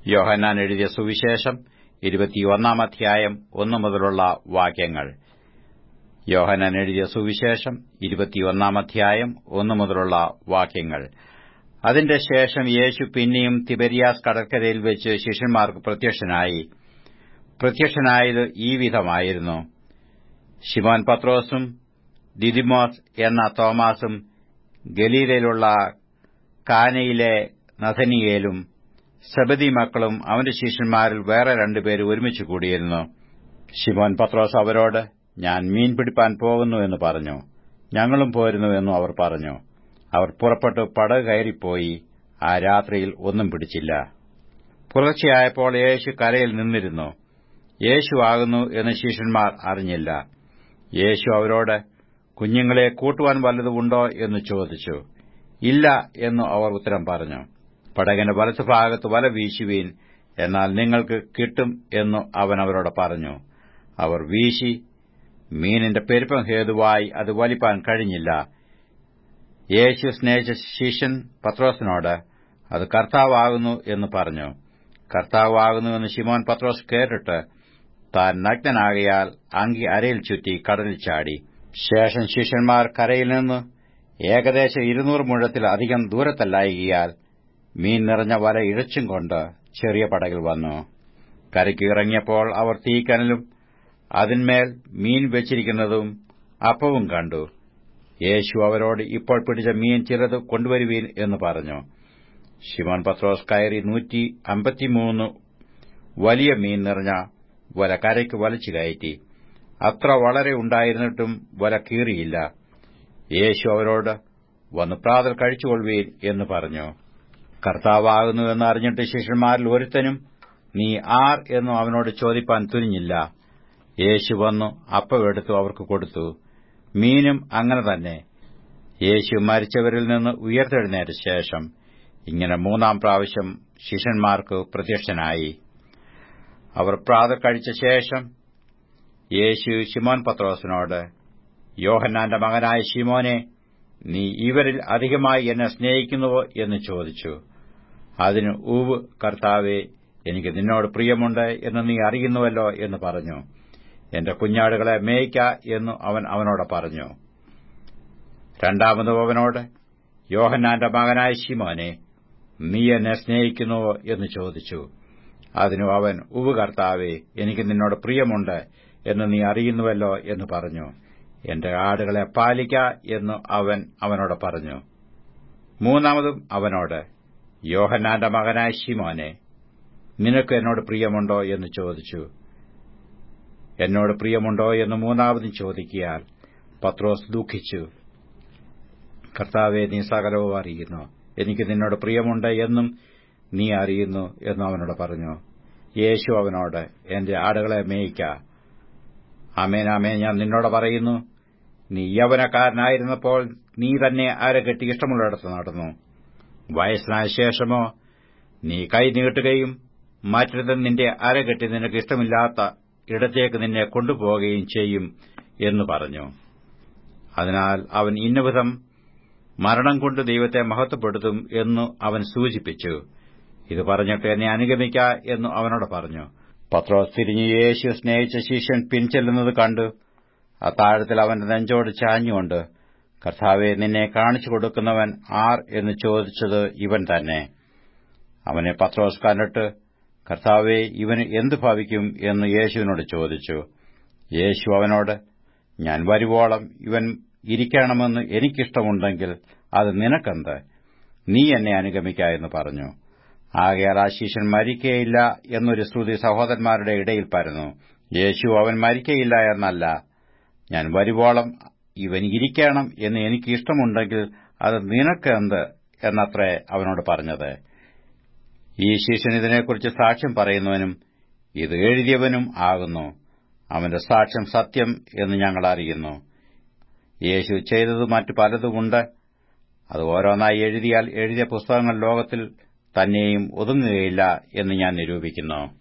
യോഹന്നാൻ എഴുതിയ സുവിശേഷം ഇരുപത്തിയൊന്നാം അധ്യായം ഒന്നു മുതലുള്ള വാക്യങ്ങൾ യോഹന്നാൻ എഴുതിയ സുവിശേഷം ഇരുപത്തിയൊന്നാം അധ്യായം ഒന്നു മുതലുള്ള വാക്യങ്ങൾ അതിന്റെ ശേഷം യേശു പിന്നെയും തിബരിയാസ് കടൽക്കരയിൽ വെച്ച് ശിഷ്യന്മാർക്ക് പ്രത്യക്ഷനായി പ്രത്യക്ഷനായത് ഈ വിധമായിരുന്നു ശിമോൻ പത്രോസും ദിദിമോസ് എന്ന തോമാസും ഗലീലയിലുള്ള കാനയിലെ നഥനിയേലും സബദി മക്കളും അവന്റെ ശിഷ്യന്മാരിൽ വേറെ രണ്ടുപേര് ഒരുമിച്ച് കൂടിയിരുന്നു ശിമോൻ പത്രോസ് അവരോട് ഞാൻ മീൻ പിടിപ്പാൻ പോകുന്നു എന്ന് പറഞ്ഞു ഞങ്ങളും പോരുന്നു എന്നും അവർ പറഞ്ഞു അവർ പുറപ്പെട്ട് പടക് കയറിപ്പോയി ആ രാത്രിയിൽ ഒന്നും പിടിച്ചില്ല പുലർച്ചെയായപ്പോൾ യേശു കരയിൽ നിന്നിരുന്നു യേശു ആകുന്നു എന്ന് ശിഷ്യന്മാർ അറിഞ്ഞില്ല യേശു അവരോട് കുഞ്ഞുങ്ങളെ കൂട്ടുവാൻ വല്ലതുമുണ്ടോ എന്ന് ചോദിച്ചു ഇല്ല എന്നു അവർ ഉത്തരം പറഞ്ഞു പടകിന്റെ വലത്തുഭാഗത്ത് വല വീശുവീൻ എന്നാൽ നിങ്ങൾക്ക് കിട്ടും എന്നു അവൻ അവരോട് പറഞ്ഞു അവർ വീശി മീനിന്റെ പെരുപ്പം ഹേതുവായി അത് വലിപ്പാൻ കഴിഞ്ഞില്ല യേശു സ്നേഹിച്ച ശിഷ്യൻ പത്രോസിനോട് അത് കർത്താവാകുന്നു എന്ന് പറഞ്ഞു കർത്താവാകുന്നുവെന്ന് ശിമോൻ പത്രോസ് കേട്ടിട്ട് താൻ നഗ്നനാകയാൽ അങ്കി അരയിൽ ചുറ്റി കടലിൽ ചാടി ശേഷം ശിഷ്യന്മാർ കരയിൽ നിന്ന് ഏകദേശം ഇരുന്നൂറ് മുഴത്തിൽ അധികം ദൂരത്തല്ലായികയാൽ മീൻ നിറഞ്ഞ വല ഇഴച്ചും കൊണ്ട് ചെറിയ പടകിൽ വന്നു കരയ്ക്ക് ഇറങ്ങിയപ്പോൾ അവർ തീക്കനലും അതിന്മേൽ മീൻ വെച്ചിരിക്കുന്നതും അപ്പവും കണ്ടു യേശു അവരോട് ഇപ്പോൾ പിടിച്ച മീൻ ചിലത് കൊണ്ടുവരുവീൻ എന്ന് പറഞ്ഞു ശിമോൻ പത്രോസ് കയറി നൂറ്റി അമ്പത്തിമൂന്ന് വലിയ മീൻ നിറഞ്ഞ വല കരയ്ക്ക് വലിച്ചു കയറ്റി അത്ര വളരെ ഉണ്ടായിരുന്നിട്ടും വല കീറിയില്ല യേശു അവരോട് വന്ന് പ്രാതൽ കഴിച്ചുകൊള്ളുവീൻ എന്ന് പറഞ്ഞു കർത്താവാകുന്നുവെന്ന് അറിഞ്ഞിട്ട് ശിഷ്യന്മാരിൽ ഒരുത്തനും നീ ആർ എന്നു അവനോട് ചോദിപ്പാൻ തുനിഞ്ഞില്ല യേശു വന്നു അപ്പമെടുത്തു അവർക്ക് കൊടുത്തു മീനും അങ്ങനെ തന്നെ യേശു മരിച്ചവരിൽ നിന്ന് ഉയർത്തെഴുന്നേറ്റ ശേഷം ഇങ്ങനെ മൂന്നാം പ്രാവശ്യം ശിഷ്യന്മാർക്ക് പ്രത്യക്ഷനായി അവർ പ്രാതൽ കഴിച്ച ശേഷം യേശു ശിമോൻ പത്രോസിനോട് യോഹന്നാന്റെ മകനായ ശിമോനെ നീ ഇവരിൽ അധികമായി എന്നെ സ്നേഹിക്കുന്നുവോ എന്ന് ചോദിച്ചു അതിന് ഊവ് കർത്താവെ എനിക്ക് നിന്നോട് പ്രിയമുണ്ട് എന്ന് നീ അറിയുന്നുവല്ലോ എന്ന് പറഞ്ഞു എന്റെ കുഞ്ഞാടുകളെ മേയ്ക്ക എന്നു അവൻ അവനോട് പറഞ്ഞു രണ്ടാമതും അവനോട് യോഹന്നാന്റെ മകനായ ശിമോനെ നീ എന്നെ സ്നേഹിക്കുന്നുവോ എന്ന് ചോദിച്ചു അതിനു അവൻ ഉവ് കർത്താവെ എനിക്ക് നിന്നോട് പ്രിയമുണ്ട് എന്ന് നീ അറിയുന്നുവല്ലോ എന്ന് പറഞ്ഞു എന്റെ ആടുകളെ പാലിക്ക എന്ന് അവൻ അവനോട് പറഞ്ഞു മൂന്നാമതും അവനോട് യോഹന്നാന്റെ മകനായ ശിമോനെ നിനക്ക് എന്നോട് പ്രിയമുണ്ടോ എന്ന് ചോദിച്ചു എന്നോട് പ്രിയമുണ്ടോ എന്ന് മൂന്നാമതും ചോദിക്കിയാൽ പത്രോസ് ദുഃഖിച്ചു കർത്താവെ നീ സകലവും അറിയുന്നു എനിക്ക് നിന്നോട് പ്രിയമുണ്ട് എന്നും നീ അറിയുന്നു എന്നും അവനോട് പറഞ്ഞു യേശു അവനോട് എന്റെ ആടുകളെ മേയിക്ക ആമേനാമേ ഞാൻ നിന്നോട് പറയുന്നു നീ യവനക്കാരനായിരുന്നപ്പോൾ നീ തന്നെ അരകെട്ടി ഇഷ്ടമുള്ളിടത്ത് നടന്നു വയസ്സനായ ശേഷമോ നീ കൈ നീട്ടുകയും മറ്റൊരുത്തൻ നിന്റെ അരകെട്ടി നിനക്ക് ഇഷ്ടമില്ലാത്ത ഇടത്തേക്ക് നിന്നെ കൊണ്ടുപോവുകയും ചെയ്യും എന്ന് പറഞ്ഞു അതിനാൽ അവൻ ഇന്നവിധം മരണം കൊണ്ട് ദൈവത്തെ മഹത്വപ്പെടുത്തും എന്നു അവൻ സൂചിപ്പിച്ചു ഇത് പറഞ്ഞിട്ട് എന്നെ അനുഗമിക്ക എന്നു അവനോട് പറഞ്ഞു പത്രോസ് തിരിഞ്ഞ് യേശു സ്നേഹിച്ച ശിഷ്യൻ പിൻചെല്ലുന്നത് കണ്ടു അത്താഴത്തിൽ അവന്റെ നെഞ്ചോട് ചാഞ്ഞുകൊണ്ട് കർത്താവെ നിന്നെ കാണിച്ചു കൊടുക്കുന്നവൻ ആർ എന്ന് ചോദിച്ചത് ഇവൻ തന്നെ അവനെ പത്രോസ് കണ്ടിട്ട് കർത്താവെ ഇവന് എന്തു ഭവിക്കും എന്ന് യേശുവിനോട് ചോദിച്ചു യേശു അവനോട് ഞാൻ വരുവോളം ഇവൻ ഇരിക്കണമെന്ന് എനിക്കിഷ്ടമുണ്ടെങ്കിൽ അത് നിനക്കെന്ത് നീ എന്നെ അനുഗമിക്ക എന്ന് പറഞ്ഞു ആകയാൽ ആ ശിഷ്യൻ മരിക്കയില്ല എന്നൊരു ശ്രുതി സഹോദരന്മാരുടെ ഇടയിൽ പരന്നു യേശു അവൻ മരിക്കയില്ല എന്നല്ല ഞാൻ വരുവോളം ഇവൻ ഇരിക്കണം എന്ന് എനിക്ക് ഇഷ്ടമുണ്ടെങ്കിൽ അത് നിനക്ക് എന്ത് എന്നത്രേ അവനോട് പറഞ്ഞത് ഈ ശിഷ്യൻ ഇതിനെക്കുറിച്ച് സാക്ഷ്യം പറയുന്നവനും ഇത് എഴുതിയവനും ആകുന്നു അവന്റെ സാക്ഷ്യം സത്യം എന്ന് ഞങ്ങൾ അറിയുന്നു യേശു ചെയ്തത് മറ്റു പലതുമുണ്ട് അത് ഓരോന്നായി എഴുതിയാൽ എഴുതിയ പുസ്തകങ്ങൾ ലോകത്തിൽ തന്നെയും ഒതുങ്ങുകയില്ല എന്ന് ഞാൻ നിരൂപിക്കുന്നു